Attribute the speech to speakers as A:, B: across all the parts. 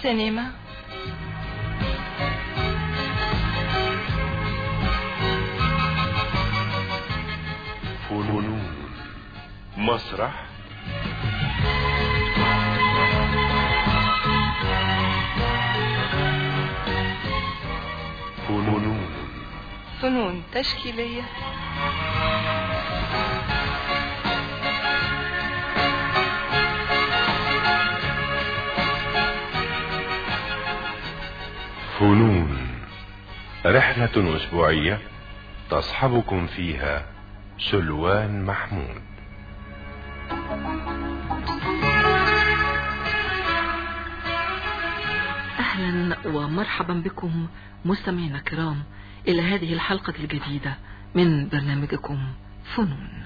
A: سينما
B: فنون مسرح فنون
A: فنون تشكيلية
B: فنون رحلة أسبوعية تصحبكم فيها سلوان محمود
C: أهلا ومرحبا بكم مستمعينا الكرام إلى هذه الحلقة الجديدة من برنامجكم فنون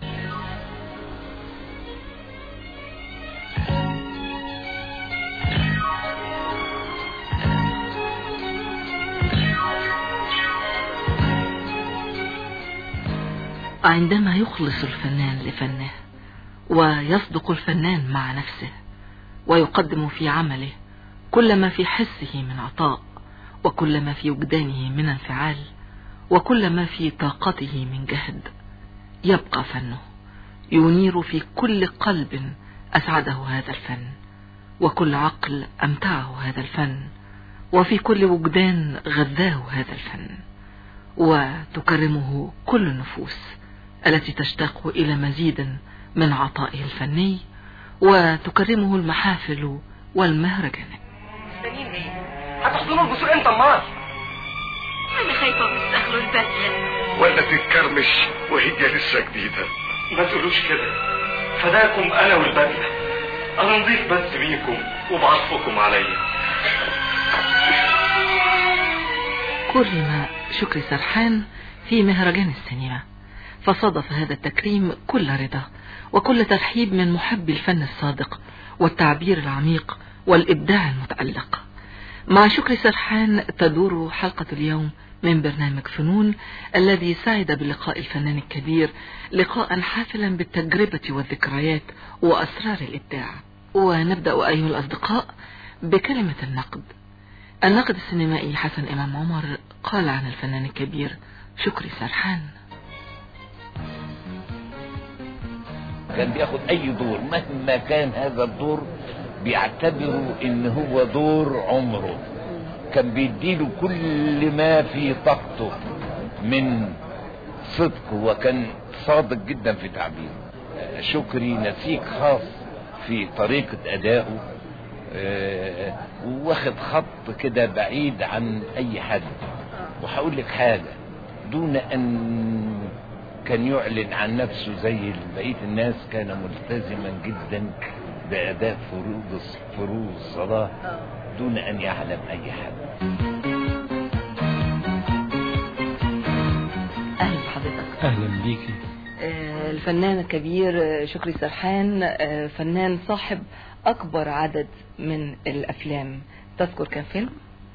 C: عندما يخلص الفنان لفنه ويصدق الفنان مع نفسه ويقدم في عمله كل ما في حسه من عطاء وكل ما في وجدانه من انفعال وكل ما في طاقته من جهد يبقى فنه ينير في كل قلب أسعده هذا الفن وكل عقل أمتعه هذا الفن وفي كل وجدان غذاه هذا الفن وتكرمه كل النفوس التي تشتاق إلى مزيد من عطائه الفني وتكرمه المحافل والمهرجانات
D: مستنيين ايه؟ هتحضنوا البصور امتى امال؟
E: انا خايفه تستخلوا البدله
F: ولا تتكرمش وهي لسه جديدة
D: ما تقولوش كده فداكم انا والبدله انا نضيف بس بيكم وبعطفكم عليا
C: كرم شكري سرحان في مهرجان السينما فصادف هذا التكريم كل رضا وكل ترحيب من محبي الفن الصادق والتعبير العميق والإبداع المتألق مع شكري سرحان تدور حلقة اليوم من برنامج فنون الذي سعد بلقاء الفنان الكبير لقاء حافلا بالتجربة والذكريات وأسرار الإبداع ونبدأ أيها الأصدقاء بكلمة النقد الناقد السينمائي حسن إمام عمر قال عن الفنان الكبير شكري سرحان
G: كان بياخد اي دور مهما كان هذا الدور بيعتبره ان هو دور عمره كان بيديله كل ما في طاقته من صدق وكان صادق جدا في تعبيره شكري نسيج خاص في طريقة أدائه آه، واخد خط كده بعيد عن أي حد وهقول لك حاجة دون أن كان يعلن عن نفسه زي بقية الناس كان ملتزما جدا بأداء فروض فروض الصلاة دون أن يعلم أي حد
C: أهلا بحضرتك
H: اهلا بيكي
C: آه، الفنان الكبير آه، شكري سرحان آه، فنان صاحب أكبر عدد من الأفلام تذكر كم فيلم؟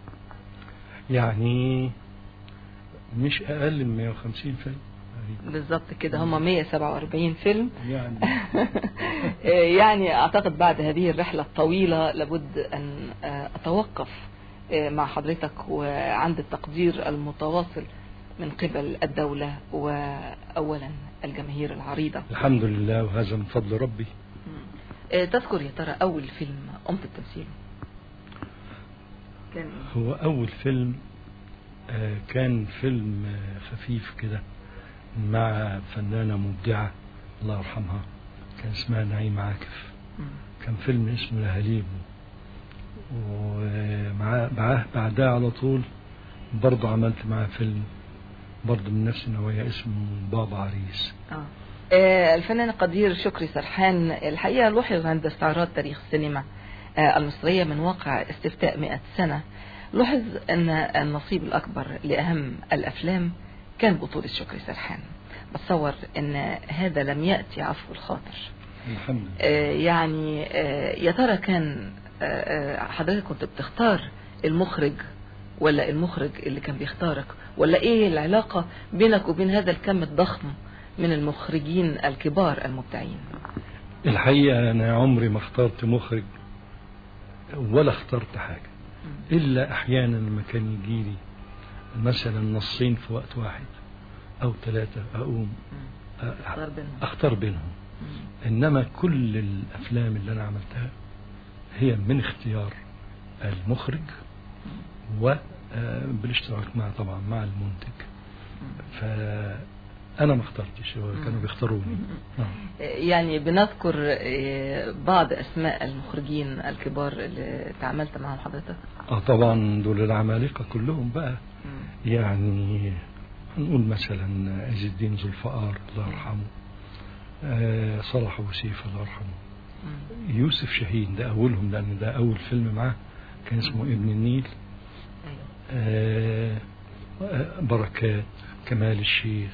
H: يعني مش اقل من 150 فيلم
C: بالظبط كده هم 147 فيلم
H: يعني
C: يعني أعتقد بعد هذه الرحلة الطويلة لابد أن أتوقف مع حضرتك وعند التقدير المتواصل من قبل الدولة وأولا الجماهير العريضة
H: الحمد لله وهذا من فضل ربي
C: تذكر يا ترى أول فيلم قمت بتمثيله كان إيه؟
H: هو اول فيلم آه، كان فيلم آه، خفيف كده مع فنانة مبدعة الله يرحمها كان اسمها نعيم عاكف
C: مم.
H: كان فيلم اسمه لهاليب ومعاه بعدها على طول برضه عملت معاه فيلم برضه من نفس النوعية اسمه بابا عريس
C: آه. آه، الفنان القدير شكري سرحان الحقيقة لوحظ عند استعراض تاريخ السينما آه، المصرية من واقع استفتاء 100 سنة لوحظ أن النصيب الأكبر لأهم الأفلام كان بطولة شكري سرحان بتصور أن هذا لم يأتي عفو الخاطر
H: الحمد لله
C: آه، يعني آه، يا ترى كان آه، آه، حضرتك كنت بتختار المخرج ولا المخرج اللي كان بيختارك ولا ايه العلاقة بينك وبين هذا الكم الضخم من المخرجين الكبار المبدعين
H: الحقيقة أنا عمري ما اخترت مخرج ولا اخترت حاجة إلا أحيانا لما كان يجي لي مثلا نصين في وقت واحد أو ثلاثة أقوم أ-
C: اختار بينهم.
H: أختار بينهم إنما كل الأفلام اللي أنا عملتها هي من اختيار المخرج وبالاشتراك مع طبعا مع المنتج فأنا ما اخترتش هو كانوا بيختاروني نعم.
C: يعني بنذكر آه، بعض أسماء المخرجين الكبار اللي تعاملت معهم حضرتك
H: اه طبعا دول العمالقة كلهم بقى يعني نقول مثلا عز الدين ذو الفقار الله يرحمه آه صلاح ابو سيف الله يرحمه يوسف شاهين ده اولهم لان ده اول فيلم معاه كان اسمه ابن النيل آه آه، بركات كمال الشيخ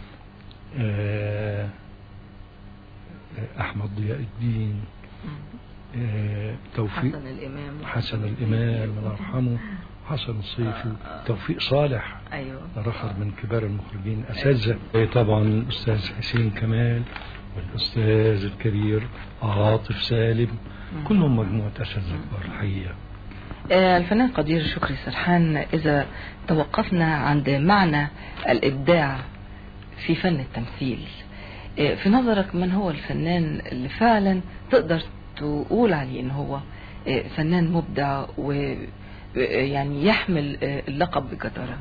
H: آه آه، احمد ضياء الدين آه توفيق
C: حسن الإمام
H: حسن الإمام الله يرحمه حسن الصيفي توفيق صالح
C: أيوه
H: رخر من كبار المخرجين أساتذة طبعا الأستاذ حسين كمال والأستاذ الكبير عاطف سالم كلهم مجموعة أساتذة كبار الحقيقة
C: آه، الفنان قدير شكري سرحان إذا توقفنا عند معنى الإبداع في فن التمثيل آه، في نظرك من هو الفنان اللي فعلا تقدر تقول عليه إن هو آه، فنان مبدع ويعني يحمل آه، اللقب بجدارة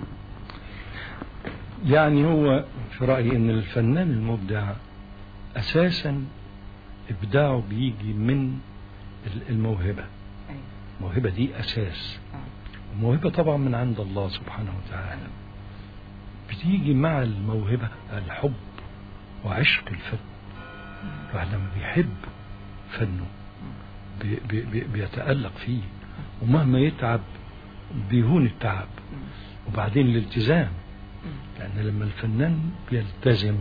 H: يعني هو في رأيي أن الفنان المبدع أساسا إبداعه بيجي من ال- الموهبة الموهبة دي أساس الموهبة طبعا من عند الله سبحانه وتعالى بتيجي مع الموهبة الحب وعشق الفن الواحد لما بيحب فنه بي بي بي بيتألق فيه ومهما يتعب بيهون التعب وبعدين الالتزام لأن لما الفنان بيلتزم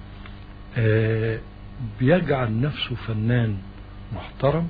H: آه بيجعل نفسه فنان محترم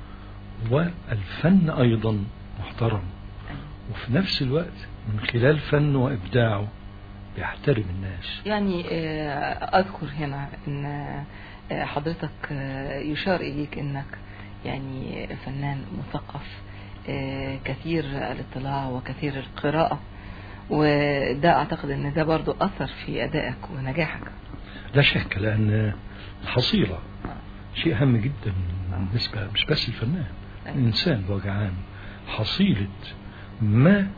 H: والفن أيضا محترم وفي نفس الوقت من خلال فنه وإبداعه بيحترم الناس
C: يعني آه، أذكر هنا أن آه، حضرتك آه، يشار إليك أنك يعني فنان مثقف آه، كثير الاطلاع وكثير القراءة وده أعتقد أن ده برضو أثر في أدائك ونجاحك
H: لا شك لأن الحصيلة شيء هام جدا بالنسبة مش بس الفنان الإنسان بوجه عام حصيلة ما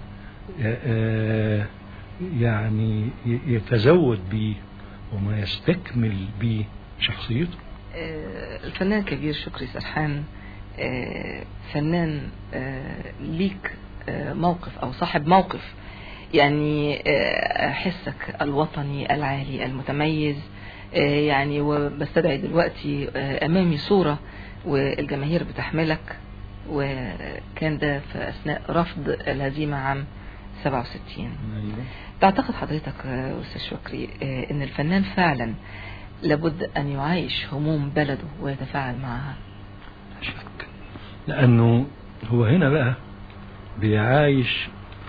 H: آه، يعني ي- يتزود به وما يستكمل به شخصيته
C: آه، الفنان الكبير شكري سرحان آه، فنان آه، ليك آه، موقف أو صاحب موقف يعني آه، حسك الوطني العالي المتميز آه، يعني وبستدعي دلوقتي آه، أمامي صورة والجماهير بتحملك وكان ده في أثناء رفض الهزيمة عام 67 تعتقد حضرتك آه، أستاذ شكري آه، أن الفنان فعلا لابد أن يعايش هموم بلده ويتفاعل معها
H: شك لأنه هو هنا بقى بيعايش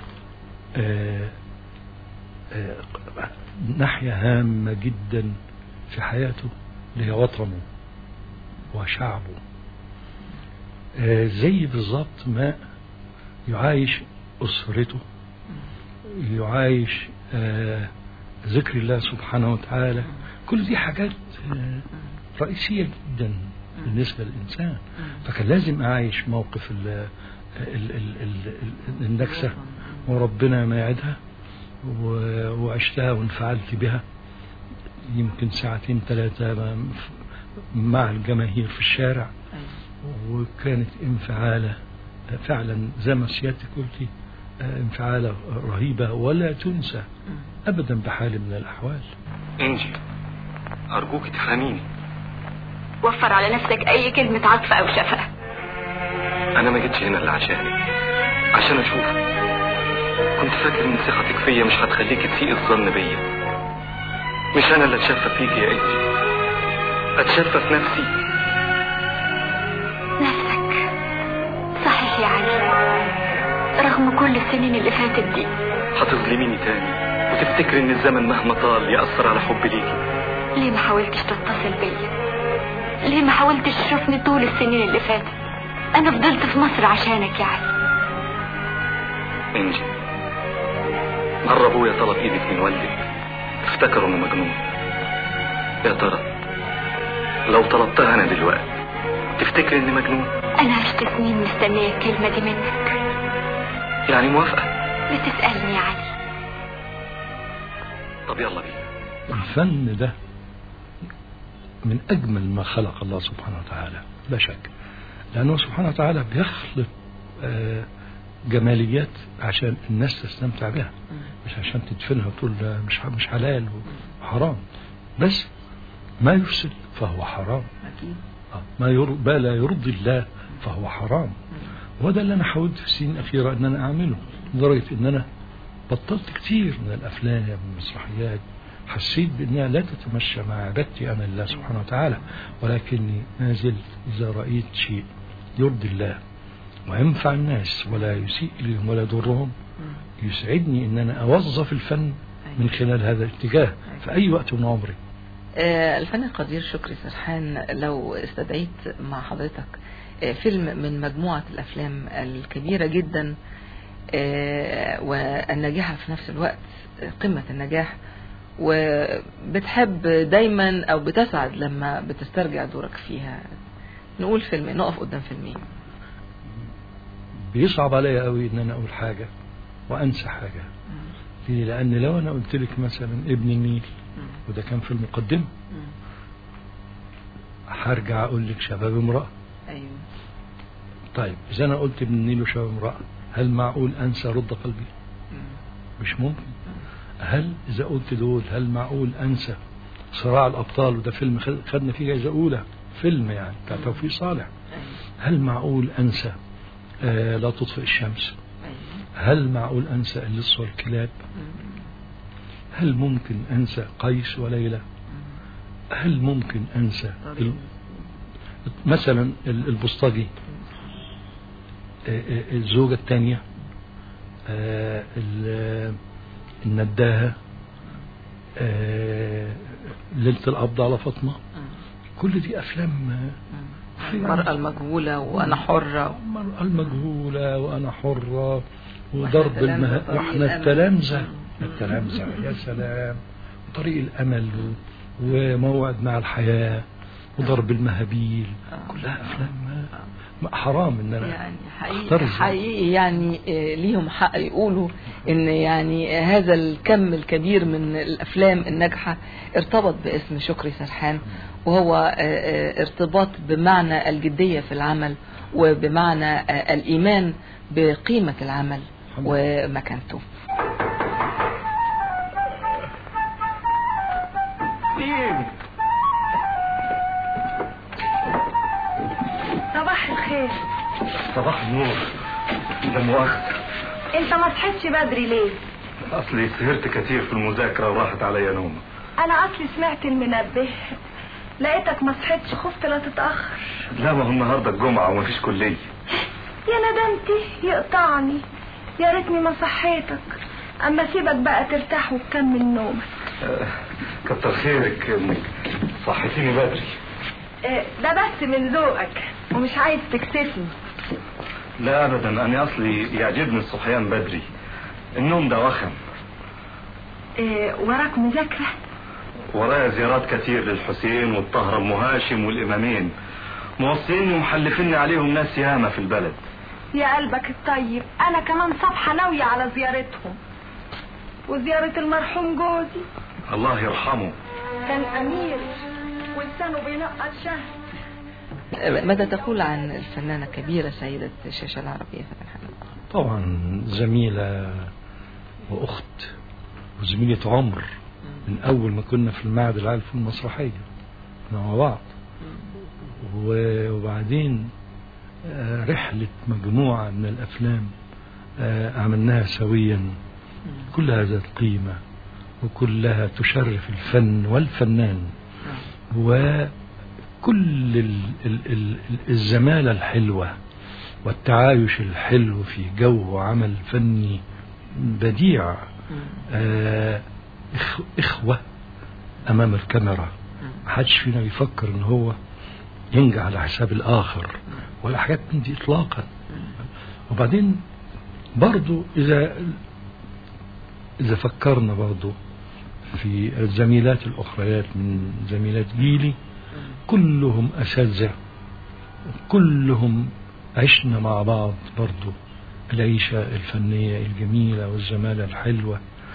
H: آه، آه، ناحية هامة جدا في حياته اللي هي وطنه وشعبه آه، زي بالظبط ما يعايش أسرته يعايش آه، ذكر الله سبحانه وتعالى كل دي حاجات آه، رئيسية جدا بالنسبة للإنسان فكان لازم أعيش موقف ال ال ال ال النكسة وربنا ما يعدها و- وعشتها وانفعلت بها يمكن ساعتين ثلاثة مع الجماهير في الشارع وكانت انفعالة فعلا زي ما سيادتك قلتي انفعالة رهيبة ولا تنسى أبدا بحال من الأحوال
D: انجي ارجوك تفهميني
E: وفر على نفسك اي كلمة عطف او شفقة
D: انا ما جيتش هنا الا عشانك عشان اشوفك كنت فاكر ان ثقتك فيا مش هتخليك تسيء الظن بيا مش انا اللي اتشفى فيك يا انجي اتشفى في نفسي
E: نفسك صحيح يا علي رغم كل السنين اللي فاتت دي
D: هتظلميني تاني وتفتكري ان الزمن مهما طال يأثر على حبي ليكي
E: ليه ما حاولتش تتصل بيا ليه ما حاولتش تشوفني طول السنين اللي فاتت انا فضلت في مصر عشانك يا علي
D: انجي مرة ابويا طلب ايدك من والدك افتكر انه مجنون يا ترى لو طلبتها انا دلوقتي تفتكر اني مجنون
E: انا عشت سنين مستنيه الكلمه دي منك
D: يعني موافقة
E: بتسالني يا علي
D: طب يلا بينا
H: الفن ده من أجمل ما خلق الله سبحانه وتعالى لا شك لأنه سبحانه وتعالى بيخلق آه، جماليات عشان الناس تستمتع بها مش عشان تدفنها وتقول ده مش مش حلال وحرام بس ما يفسد فهو حرام
C: أكيد
H: آه، ما ير... ما لا يرضي الله فهو حرام وده اللي انا حاولت في السنين الاخيره ان انا اعمله لدرجه ان انا بطلت كتير من الافلام والمسرحيات حسيت بانها لا تتمشى مع عبادتي انا لله سبحانه وتعالى ولكني ما زلت اذا رايت شيء يرضي الله وينفع الناس ولا يسيء اليهم ولا يضرهم يسعدني ان انا اوظف الفن من خلال هذا الاتجاه في اي وقت من عمري
C: آه، الفنان القدير شكري سرحان لو استدعيت مع حضرتك آه، فيلم من مجموعة الأفلام الكبيرة جدا آه، والناجحة في نفس الوقت آه، قمة النجاح وبتحب دايما أو بتسعد لما بتسترجع دورك فيها نقول فيلم نقف قدام فيلمين
H: بيصعب عليا قوي ان انا اقول حاجه وانسى حاجه ليه؟ لان لو انا قلت لك مثلا ابن النيل وده كان في المقدمه هرجع اقول لك شباب امراه
C: أيوه
H: طيب اذا انا قلت ابن النيل وشباب امراه هل معقول انسى رد قلبي
C: مم.
H: مش ممكن هل اذا قلت دول هل معقول انسى صراع الابطال وده فيلم خد- خدنا فيه جائزه اولى فيلم يعني بتاع توفيق صالح
C: أيوه
H: هل معقول انسى آه لا تطفئ الشمس
C: أيوه
H: هل معقول انسى اللص والكلاب
C: مم.
H: هل ممكن انسى قيس وليلى هل ممكن انسى
C: طريق.
H: ال- مثلا ال- البوسطجي آه، آه، الزوجة الثانية آه، ال- النداهة آه، ليلة القبض على فاطمة
C: مم.
H: كل دي أفلام آه،
C: مم. المرأة المجهولة وأنا حرة
H: المرأة المجهولة وأنا حرة وضرب
C: تلامذة
H: المه...
C: طريق
H: واحنا
C: الأمل.
H: التلامذة
C: مم.
H: التلامذة يا سلام طريق الأمل و- وموعد مع الحياة وضرب المهابيل
C: آه.
H: كلها أفلام ما- حرام إن أنا
C: يعني حقيقي,
H: أختار إزاي؟
C: حقيقي يعني آه، ليهم حق يقولوا ان يعني هذا الكم الكبير من الافلام الناجحه ارتبط باسم شكري سرحان وهو آه، آه، ارتباط بمعنى الجديه في العمل وبمعنى آه، الايمان بقيمه العمل
H: الحمد لله.
C: ومكانته
I: صباح الخير
F: صباح النور ده مؤاخذة
I: انت ما صحيتش بدري ليه
F: اصلي سهرت كتير في المذاكرة وراحت عليا نوم
I: انا اصلي سمعت المنبه لقيتك ما صحيتش خفت لا تتاخر
F: لا ما هو النهاردة الجمعة ومفيش كلية
I: يا ندمتي يقطعني يا ريتني ما صحيتك اما سيبك بقى ترتاح وتكمل نومك
F: آه، كتر خيرك انك صحتيني بدري
I: اه، ده بس من ذوقك ومش عايز تكسفني
F: لا ابدا انا اصلي يعجبني الصحيان بدري النوم ده وخم
I: اه، وراك مذاكرة
F: ورايا زيارات كتير للحسين والطهرة ام هاشم والامامين موصيني ومحلفيني عليهم ناس ياما في البلد
I: يا قلبك الطيب انا كمان صبحة ناوية على زيارتهم وزيارة المرحوم جوزي
F: الله يرحمه
I: كان امير ولسانه بينقط شهر
C: ماذا تقول عن الفنانه الكبيره سيده الشاشه العربيه فاتن حمامه
H: طبعا زميلة وأخت وزميلة عمر من أول ما كنا في المعهد العالي في المسرحية كنا مع بعض و- وبعدين آه، رحلة مجموعة من الأفلام آه، عملناها سويا كلها ذات قيمة وكلها تشرف الفن والفنان وكل ال- ال- ال- الزمالة الحلوة والتعايش الحلو في جو عمل فني بديع آه، إخ- إخوة أمام الكاميرا ما حدش فينا بيفكر إن هو ينجح على حساب الآخر ولا حاجات من دي إطلاقا وبعدين برضو إذا إذا فكرنا برضو في الزميلات الأخريات من زميلات جيلي كلهم أساتذة كلهم عشنا مع بعض برضو العيشة الفنية الجميلة والزمالة الحلوة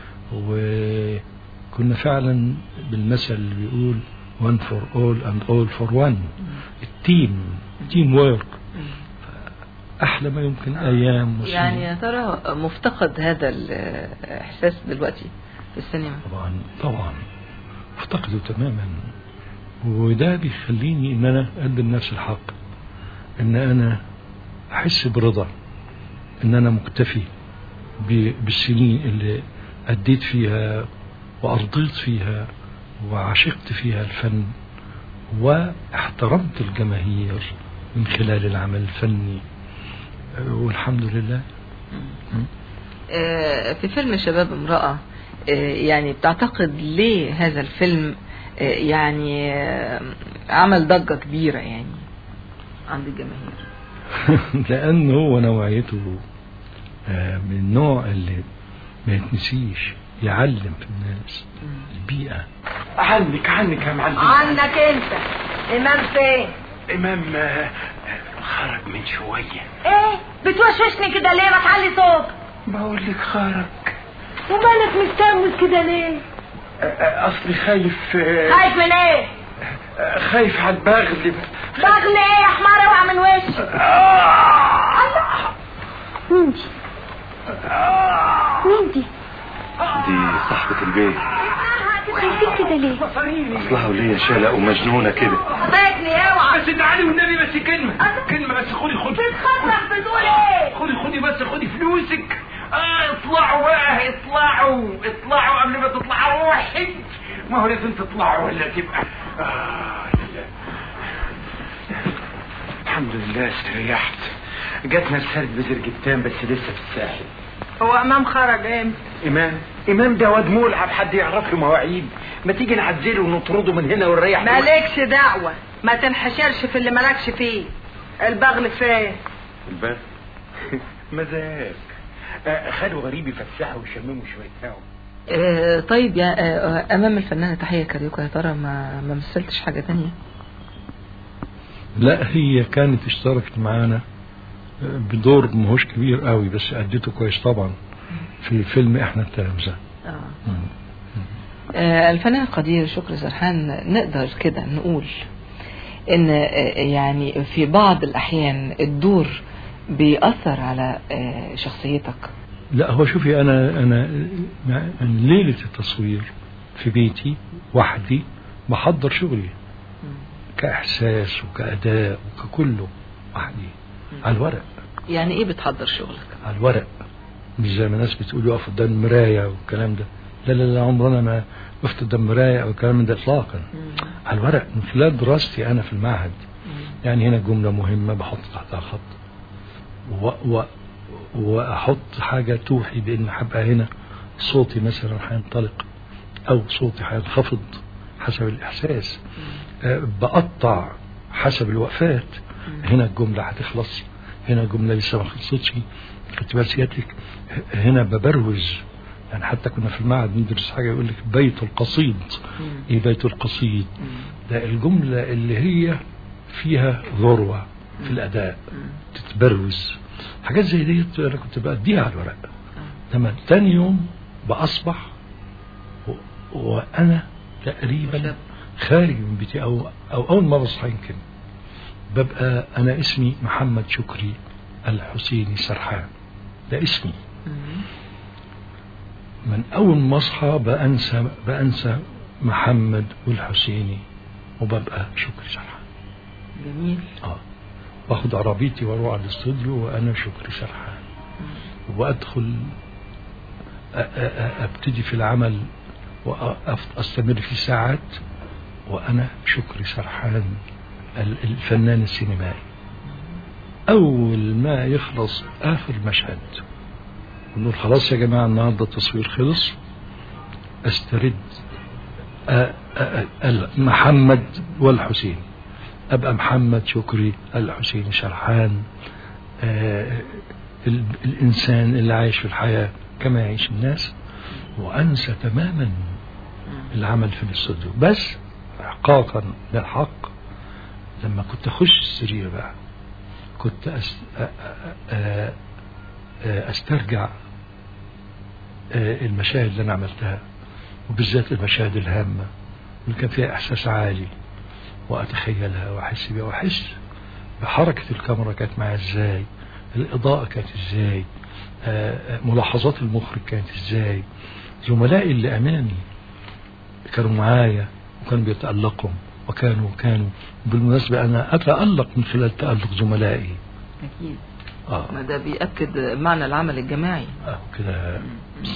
H: وكنا فعلا بالمثل اللي بيقول one for all and all for one التيم تيم وورك أحلى ما يمكن أيام وسنين.
C: يعني يا ترى مفتقد هذا الإحساس دلوقتي في السينما
H: طبعا طبعا افتقده تماما وده بيخليني ان انا اقدم نفس الحق ان انا احس برضا ان انا مكتفي ب- بالسنين اللي اديت فيها وارضيت فيها وعشقت فيها الفن واحترمت الجماهير من خلال العمل الفني أه، والحمد لله
C: آه، في فيلم شباب امرأة آه، يعني بتعتقد ليه هذا الفيلم آه، يعني آه، عمل ضجة كبيرة يعني عند الجماهير
H: لأنه هو نوعيته آه، من النوع اللي ما يتنسيش يعلم في الناس البيئة
J: عنك عنك يا معلم
I: عنك انت امام فين
J: امام آه، خرج من شويه
I: ايه بتوشوشني كده ليه ما تعلي صوت
J: بقول لك خرج
I: ومالك مستمل كده ليه
J: آه، آه، اصلي خايف آه،
I: خايف من ايه
J: آه، خايف على البغل
I: بغل ايه يا حمار اوعى من وشي مين دي مين دي
F: دي صاحبة البيت
I: وخايفين كده ليه
F: اصلها ولية شالة ومجنونة كده
I: خايفني اوعى
J: بس تعالي والنبي بس كلمه كلمه بس خدي خدي
I: بتخطط بتقول ايه
J: خدي خدي بس خدي فلوسك آه اطلعوا بقى اطلعوا اطلعوا قبل ما تطلعوا واحد ما هو لازم تطلعوا ولا تبقى آه لا. الحمد لله استريحت جاتنا رسالة بزرجتان بس لسه في الساحل
I: هو امام خرج امتى
J: امام امام ده واد ملعب حد يعرف له مواعيد ما تيجي نعزله ونطرده من هنا ونريح
I: مالكش دعوة ما تنحشرش في اللي مالكش فيه البغل فين
F: الباب
J: مزاج آه، خدوا غريب يفسحوا ويشمموا شويه هوا
C: آه، طيب يا آه، امام الفنانة تحية كاريوكا يا ترى ما ما مثلتش حاجة تانية
H: لا هي كانت اشتركت معانا آه، بدور مهوش كبير قوي بس أديته كويس طبعا في فيلم احنا التلامذة
C: آه. آه، الفنان القدير شكري سرحان نقدر كده نقول ان آه، يعني في بعض الاحيان الدور بيأثر على آه، شخصيتك
H: لا هو شوفي انا انا مع- من ليله التصوير في بيتي وحدي بحضر شغلي كاحساس وكاداء وككله وحدي على الورق
C: يعني ايه بتحضر شغلك
H: على الورق مش زي ما الناس بتقول يقف قدام المرايه والكلام ده لا لا لا عمرنا ما وقفت قدام مرايه او الكلام من ده اطلاقا على الورق من خلال دراستي انا في المعهد يعني هنا جمله مهمه بحط تحتها خط و و واحط حاجه توحي بان هبقى هنا صوتي مثلا هينطلق او صوتي هينخفض حسب الاحساس آه، بقطع حسب الوقفات هنا الجمله هتخلص هنا الجمله لسه ما خلصتش خدت بال سيادتك ه- هنا ببروز يعني حتى كنا في المعهد ندرس حاجه يقول لك بيت القصيد ايه بيت القصيد ده الجمله اللي هي فيها ذروه في الاداء تتبروز حاجات زي ديت انا كنت بأديها على الورق لما تاني يوم بأصبح و... وانا تقريبا خارج من بيتي او او اول ما بصحى يمكن ببقى انا اسمي محمد شكري الحسيني سرحان ده اسمي من اول ما اصحى بانسى بانسى محمد والحسيني وببقى شكري سرحان
C: جميل
H: اه باخد عربيتي واروح على الاستوديو وانا شكري سرحان وادخل أ- أ- أ- ابتدي في العمل واستمر فيه ساعات وانا شكري سرحان ال- الفنان السينمائي اول ما يخلص اخر مشهد ونقول خلاص يا جماعه النهارده التصوير خلص استرد أ- أ- أ- محمد والحسين ابقى محمد شكري الحسين شرحان آه ال- الانسان اللي عايش في الحياه كما يعيش الناس وانسى تماما العمل في الاستوديو بس احقاقا للحق لما كنت اخش السرير بقى كنت أس... أ... أ... أ... أ... استرجع آه، المشاهد اللي انا عملتها وبالذات المشاهد الهامه اللي كان فيها احساس عالي واتخيلها واحس بيها واحس بحركه الكاميرا كانت معايا ازاي الاضاءه كانت ازاي آه، آه، ملاحظات المخرج كانت ازاي زملائي اللي امامي كانوا معايا وكانوا بيتالقوا وكانوا كانوا بالمناسبه انا اتالق من خلال تالق زملائي
C: أكيد
H: اه
C: ما ده بيأكد معنى العمل الجماعي
H: آه، كده